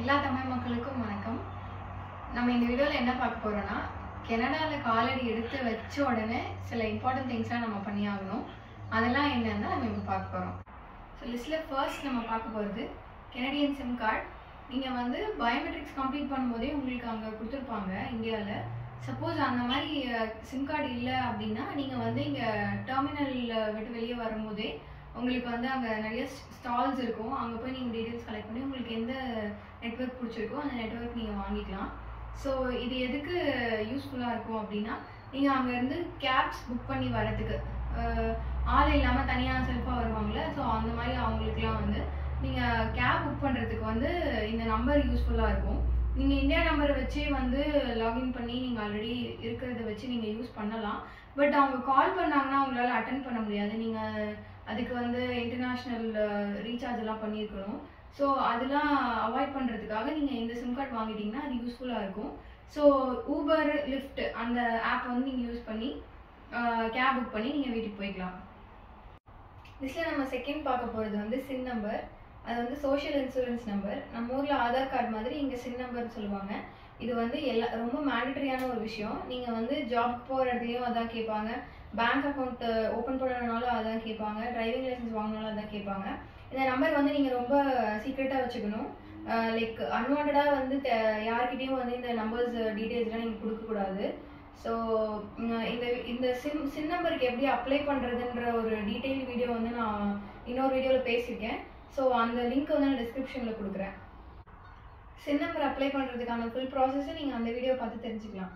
எல்லா தமிழ் மக்களுக்கும் வணக்கம் நம்ம இந்த வீடியோவில் என்ன பார்க்க போறோம்னா கனடாவில் காலடி எடுத்து வச்ச உடனே சில இம்பார்ட்டன்ட் திங்ஸ்லாம் நம்ம பண்ணி ஆகணும் அதெல்லாம் என்னன்னா நம்ம இப்போ பார்க்க போகிறோம் ஸோ லிஸ்ட்டில் ஃபர்ஸ்ட் நம்ம பார்க்க போகிறது கெனடியன் சிம் கார்டு நீங்கள் வந்து பயோமெட்ரிக்ஸ் கம்ப்ளீட் பண்ணும்போதே உங்களுக்கு அங்கே கொடுத்துருப்பாங்க இந்தியாவில் சப்போஸ் அந்த மாதிரி சிம் கார்டு இல்லை அப்படின்னா நீங்கள் வந்து இங்கே டெர்மினலில் விட்டு வெளியே வரும்போதே உங்களுக்கு வந்து அங்கே நிறைய ஸ்டால்ஸ் இருக்கும் அங்கே போய் நீங்கள் டீட்டெயில்ஸ் கலெக்ட் பண்ணி உங்களுக்கு எந்த நெட்ஒர்க் பிடிச்சிருக்கோ அந்த நெட்ஒர்க் நீங்கள் வாங்கிக்கலாம் ஸோ இது எதுக்கு யூஸ்ஃபுல்லாக இருக்கும் அப்படின்னா நீங்கள் அங்கேருந்து கேப்ஸ் புக் பண்ணி வரதுக்கு அஹ், ஆள் இல்லாமல் தனியாக செல்ஃபாக வருவாங்கள்ல ஸோ அந்த மாதிரி அவங்களுக்குலாம் வந்து நீங்கள் கேப் புக் பண்ணுறதுக்கு வந்து இந்த நம்பர் யூஸ்ஃபுல்லாக இருக்கும் நீங்கள் இந்தியா நம்பரை வச்சே வந்து லாகின் பண்ணி நீங்கள் ஆல்ரெடி இருக்கிறத வச்சு நீங்கள் யூஸ் பண்ணலாம் பட் அவங்க கால் பண்ணாங்கன்னா உங்களால் அட்டன் பண்ண முடியாது நீங்கள் அதுக்கு வந்து இன்டர்நேஷ்னல் ரீசார்ஜ் எல்லாம் பண்ணியிருக்கணும் ஸோ அதெல்லாம் அவாய்ட் பண்ணுறதுக்காக நீங்கள் இந்த சிம் கார்டு வாங்கிட்டீங்கன்னா அது யூஸ்ஃபுல்லாக இருக்கும் ஸோ ஊபர் லிஃப்ட் அந்த ஆப் வந்து நீங்கள் யூஸ் பண்ணி கேப் புக் பண்ணி நீங்கள் வீட்டுக்கு போய்க்கலாம் இதில் நம்ம செகண்ட் பார்க்க போகிறது வந்து சின் நம்பர் அது வந்து சோஷியல் இன்சூரன்ஸ் நம்பர் நம்ம ஊரில் ஆதார் கார்டு மாதிரி இங்கே சின் நம்பர் சொல்லுவாங்க இது வந்து எல்லா ரொம்ப மேண்டட்டரியான ஒரு விஷயம் நீங்கள் வந்து ஜாப் போகிற இடத்துலையும் அதான் கேட்பாங்க பேங்க் அக்கௌண்ட் ஓப்பன் பண்ணணுனாலும் அதான் கேட்பாங்க டிரைவிங் லைசன்ஸ் வாங்கினாலும் அதான் கேட்பாங்க இந்த நம்பர் வந்து நீங்கள் ரொம்ப சீக்ரெட்டாக வச்சுக்கணும் லைக் அன்வான்டாக வந்து தெ- யார்கிட்டயும் வந்து இந்த நம்பர்ஸ் டீட்டெயில்ஸ்லாம் நீங்கள் கொடுக்கக்கூடாது ஸோ இந்த இந்த சிம் சிம் நம்பருக்கு எப்படி அப்ளை பண்ணுறதுன்ற ஒரு டீட்டெயில் வீடியோ வந்து நான் இன்னொரு வீடியோவில் பேசியிருக்கேன் ஸோ அந்த லிங்க் வந்து நான் டிஸ்கிரிப்ஷனில் கொடுக்குறேன் சிம் நம்பர் அப்ளை பண்ணுறதுக்கான ஃபுல் ப்ராசஸை நீங்கள் அந்த வீடியோ பார்த்து தெரிஞ்சுக்கலாம்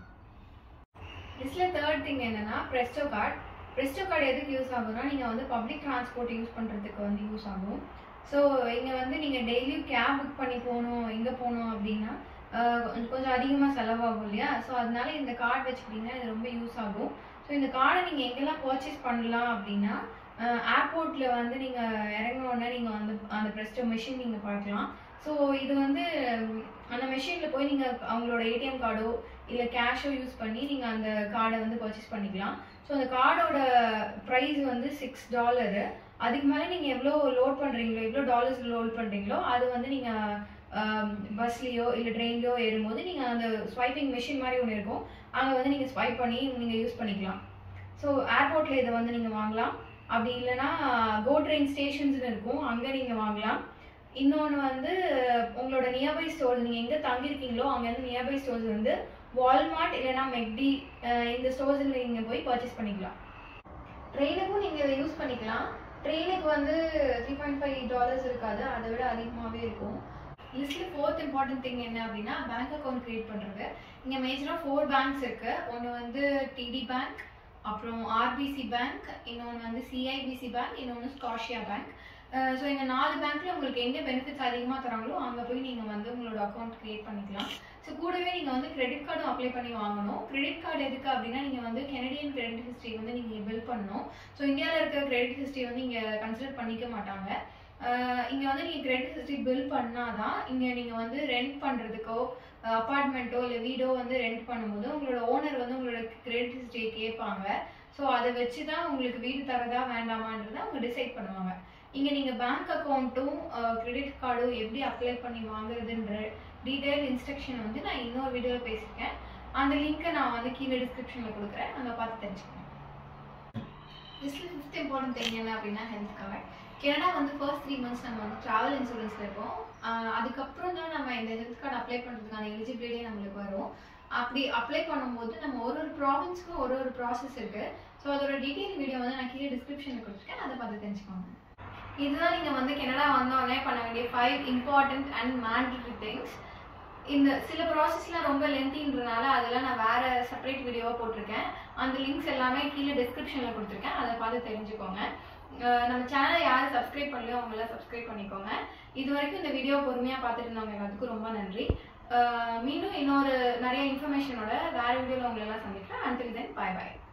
இதில் தேர்ட் திங் என்னன்னா ப்ரெஸ்டோ கார்டு ப்ரெஸ்டோ கார்டு எதுக்கு யூஸ் ஆகும்னா நீங்கள் வந்து பப்ளிக் டிரான்ஸ்போர்ட் யூஸ் பண்ணுறதுக்கு வந்து யூஸ் ஆகும் ஸோ இங்கே வந்து நீங்கள் டெய்லியும் கேப் புக் பண்ணி போகணும் எங்கே போகணும் அப்படின்னா ஆஹ் கொஞ்சம் கொஞ்சம் அதிகமாக செலவாகும் இல்லையா ஸோ அதனால இந்த கார்டு வச்சுக்கிட்டிங்கன்னா இது ரொம்ப யூஸ் ஆகும் ஸோ இந்த கார்டை நீங்கள் எங்கெல்லாம் பர்ச்சேஸ் பண்ணலாம் அப்படின்னா ஏர்போர்ட்டில் வந்து நீங்கள் இறங்கினோடனே நீங்கள் வந்து அந்த ப்ரெஸ்டோ மிஷின் நீங்கள் பார்க்கலாம் ஸோ இது வந்து உம், அந்த மெஷினில் போய் நீங்கள் அவங்களோட ஏடிஎம் கார்டோ இல்லை கேஷோ யூஸ் பண்ணி நீங்கள் அந்த கார்டை வந்து பர்ச்சேஸ் பண்ணிக்கலாம் ஸோ அந்த கார்டோட ப்ரைஸ் வந்து சிக்ஸ் டாலரு அதுக்கு மேலே நீங்கள் எவ்வளோ லோட் பண்ணுறீங்களோ எவ்வளோ டாலர்ஸ் லோட் பண்ணுறீங்களோ அது வந்து நீங்கள் பஸ்லேயோ இல்லை ட்ரெயின்லையோ ஏறும்போது நீங்கள் அந்த ஸ்வைப்பிங் மிஷின் மாதிரி ஒன்று இருக்கும் அங்கே வந்து நீங்கள் ஸ்வைப் பண்ணி நீங்கள் யூஸ் பண்ணிக்கலாம் ஸோ ஏர்போர்ட்டில் இதை வந்து நீங்கள் வாங்கலாம் அப்படி இல்லைன்னா கோ ட்ரெயின் ஸ்டேஷன்ஸ்னு இருக்கும் அங்கே நீங்கள் வாங்கலாம் இன்னொன்று வந்து உங்களோட நியர்பை ஸ்டோர்ஸ் நீங்கள் எங்கே தங்கியிருக்கீங்களோ அங்கேருந்து நியர்பை ஸ்டோர்ஸ் வந்து வால்மார்ட் இல்லைன்னா மெக்டி இந்த ஸ்டோர்ஸில் நீங்கள் போய் பர்ச்சேஸ் பண்ணிக்கலாம் ட்ரெயினுக்கும் நீங்கள் இதை யூஸ் பண்ணிக்கலாம் ட்ரெயினுக்கு வந்து த்ரீ பாயிண்ட் ஃபைவ் டாலர்ஸ் இருக்காது அதை விட அதிகமாகவே இருக்கும் லிஸ்ட்டில் ஃபோர்த் இம்பார்ட்டன்ட் திங் என்ன அப்படின்னா பேங்க் அக்கௌண்ட் க்ரியேட் பண்ணுறது இங்கே மேஜராக ஃபோர் பேங்க்ஸ் இருக்கு ஒன்று வந்து டிடி பேங்க் அப்புறம் ஆர்பிசி பேங்க் இன்னொன்று வந்து சிஐபிசி பேங்க் இன்னொன்று ஸ்காஷியா பேங்க் ஸோ இந்த நாலு பேங்க்ல உங்களுக்கு எங்கே பெனிஃபிட்ஸ் அதிகமாக தராங்களோ அங்கே போய் நீங்கள் வந்து உங்களோட அக்கௌண்ட் க்ரியேட் பண்ணிக்கலாம் ஸோ கூடவே நீங்கள் வந்து கிரெடிட் கார்டும் அப்ளை பண்ணி வாங்கணும் கிரெடிட் கார்டு எதுக்கு அப்படின்னா நீங்கள் வந்து கெனடியன் கிரெடிட் ஹிஸ்ட்ரி வந்து நீங்கள் பில்ட் பண்ணணும் ஸோ இந்தியாவில் இருக்கிற கிரெடிட் ஹிஸ்ட்ரி வந்து இங்கே கன்சிடர் பண்ணிக்க மாட்டாங்க இங்கே வந்து நீங்கள் கிரெடிட் ஹிஸ்ட்ரி பில் பண்ணாதான் இங்கே நீங்கள் வந்து ரெண்ட் பண்ணுறதுக்கோ அப்பார்ட்மெண்ட்டோ இல்லை வீடோ வந்து ரெண்ட் பண்ணும்போது உங்களோட ஓனர் வந்து உங்களோட கிரெடிட் ஹிஸ்ட்ரியை கேட்பாங்க ஸோ அதை வச்சு தான் உங்களுக்கு வீடு தரதா வேண்டாமான்றதை அவங்க டிசைட் பண்ணுவாங்க இங்கே நீங்கள் பேங்க் அக்கௌண்ட்டும் கிரெடிட் கார்டும் எப்படி அப்ளை பண்ணி வாங்குறதுன்ற டீட்டெயில் இன்ஸ்ட்ரக்ஷன் வந்து நான் இன்னொரு வீடியோவில் பேசியிருக்கேன் அந்த லிங்க்கை நான் வந்து கீழே டிஸ்கிரிப்ஷனில் கொடுக்குறேன் அங்கே பார்த்து தெரிஞ்சுக்கோங்க லிஸ்ட்டில் ஃபிஃப்த் இம்பார்ட்டன்ட் திங் என்ன அப்படின்னா ஹெல்த் கவர் கனடா வந்து ஃபர்ஸ்ட் த்ரீ மந்த்ஸ் நம்ம வந்து ட்ராவல் இன்சூரன்ஸில் இருப்போம் ஆஹ் அதுக்கப்புறம் தான் நம்ம இந்த ஹெல்த் கார்டு அப்ளை பண்ணுறதுக்கான எலிஜிபிலிட்டியே நம்மளுக்கு வரும் அப்படி அப்ளை பண்ணும்போது நம்ம ஒரு ஒரு ப்ராவின்ஸ்க்கும் ஒரு ஒரு ப்ராசஸ் இருக்குது ஸோ அதோட டீட்டெயில் வீடியோ வந்து நான் கீழே டிஸ்கிரிப்ஷனில் கொடுத்துருக்கேன் அதை பார்த்து தெரிஞ்சுக்கோங்க இதுதான் நீங்கள் வந்து கனடா வந்தோடனே பண்ண வேண்டிய five important and mandatory things இந்த சில ப்ராசஸ்லாம் ரொம்ப லென்த்தின்றனால அதெல்லாம் நான் வேற செப்பரேட் வீடியோவாக போட்டிருக்கேன் அந்த லிங்க்ஸ் எல்லாமே கீழே டிஸ்கிரிப்ஷனில் கொடுத்துருக்கேன் அதை பார்த்து தெரிஞ்சுக்கோங்க அஹ் நம்ம சேனலை யாரும் சப்ஸ்கிரைப் பண்ணலையோ அவங்களாம் சப்ஸ்கிரைப் பண்ணிக்கோங்க இது வரைக்கும் இந்த வீடியோ பொறுமையாக பார்த்துட்டு இருந்தவங்க எல்லாத்துக்கும் ரொம்ப நன்றி அஹ் மீண்டும் இன்னொரு நிறைய இன்ஃபர்மேஷனோட வேற வீடியோவில் உங்களை எல்லாம் சந்திக்கிறேன் அன்டில் தென் பாய் பாய்